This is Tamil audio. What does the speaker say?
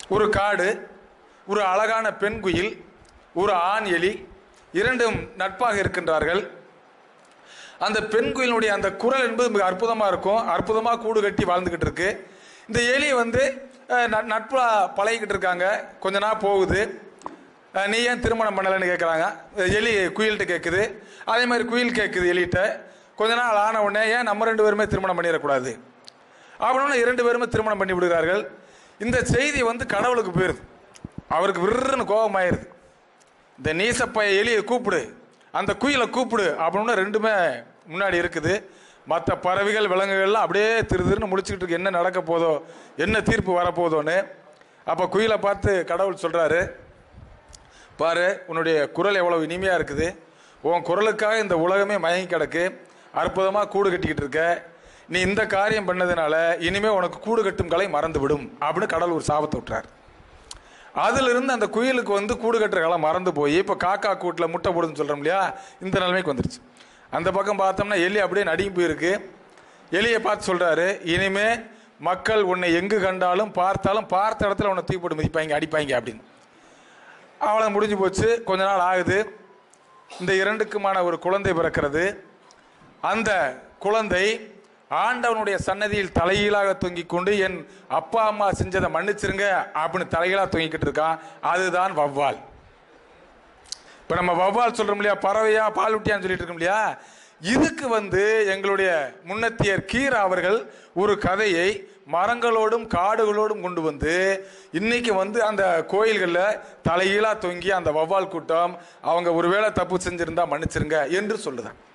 ஒரு காடு ஒரு அழகான பெண் குயில் ஒரு ஆண் எலி இரண்டும் நட்பாக இருக்கின்றார்கள் அந்த பெண் குயிலுடைய அந்த குரல் என்பது மிக அற்புதமாக இருக்கும் அற்புதமாக கூடு கட்டி வாழ்ந்துக்கிட்டு இருக்கு இந்த எலி வந்து அஹ், ந- நட்பா பழகிக்கிட்டு இருக்காங்க கொஞ்ச நாள் போகுது அஹ், நீ ஏன் திருமணம் பண்ணலைன்னு கேட்குறாங்க எலி குயில்கிட்ட கேட்குது அதே மாதிரி குயில் கேட்குது எலிகிட்ட கொஞ்ச நாள் ஆன உடனே ஏன் நம்ம ரெண்டு பேருமே திருமணம் பண்ணிடக்கூடாது அப்படின்னு இரண்டு பேருமே திருமணம் பண்ணி விடுகிறார்கள் இந்த செய்தி வந்து கடவுளுக்கு போயிருது அவருக்கு விருன்னு கோபமாயிருது இந்த நீசப்பைய எலியை கூப்பிடு அந்த குயிலை கூப்பிடு அப்படின்னு ரெண்டுமே முன்னாடி இருக்குது மற்ற பறவைகள் விலங்குகள்லாம் அப்படியே திரு திருன்னு முடிச்சுக்கிட்டு இருக்கு என்ன நடக்க போதோ என்ன தீர்ப்பு வரப்போதோன்னு அப்போ குயிலை பார்த்து கடவுள் சொல்கிறாரு பாரு உன்னுடைய குரல் எவ்வளவு இனிமையாக இருக்குது உன் குரலுக்காக இந்த உலகமே மயங்கி கிடக்கு அற்புதமாக கூடு கட்டிக்கிட்டு இருக்க நீ இந்த காரியம் பண்ணதுனால இனிமே உனக்கு கூடு கட்டும் கலை மறந்து விடும் அப்படின்னு கடவுள் ஒரு சாபத்தை விட்டுறாரு அதிலிருந்து அந்த குயிலுக்கு வந்து கூடு கட்டுற காலம் மறந்து போய் இப்போ காக்கா கூட்டில் முட்டை போடுதுன்னு சொல்கிறோம் இல்லையா இந்த நிலைமைக்கு வந்துருச்சு அந்த பக்கம் பார்த்தோம்னா எலி அப்படியே நடுங்கி போயிருக்கு எலியை பார்த்து சொல்கிறாரு இனிமே மக்கள் உன்னை எங்கு கண்டாலும் பார்த்தாலும் பார்த்த இடத்துல உன்னை தூக்கி போட்டு மிதிப்பாங்க அடிப்பாங்க அப்படின்னு அவ்வளோ முடிஞ்சு போச்சு கொஞ்ச நாள் ஆகுது இந்த இரண்டுக்குமான ஒரு குழந்தை பிறக்கிறது அந்த குழந்தை ஆண்டவனுடைய சன்னதியில் தலைகீழாக தொங்கிக் கொண்டு என் அப்பா அம்மா செஞ்சதை மன்னிச்சிருங்க அப்படின்னு தலைகீழாக தொங்கிக்கிட்டு இருக்கான் அதுதான் வவ்வால் இப்போ நம்ம வவ்வால் சொல்றோம் இல்லையா பறவையா பாலூட்டியான்னு சொல்லிட்டு இருக்கோம் இல்லையா இதுக்கு வந்து எங்களுடைய முன்னத்தியர் கீரா அவர்கள் ஒரு கதையை மரங்களோடும் காடுகளோடும் கொண்டு வந்து இன்னைக்கு வந்து அந்த கோயில்களில் தலைகீழா தொங்கி அந்த வவ்வால் கூட்டம் அவங்க ஒருவேளை தப்பு செஞ்சிருந்தா மன்னிச்சிருங்க என்று சொல்லுதான்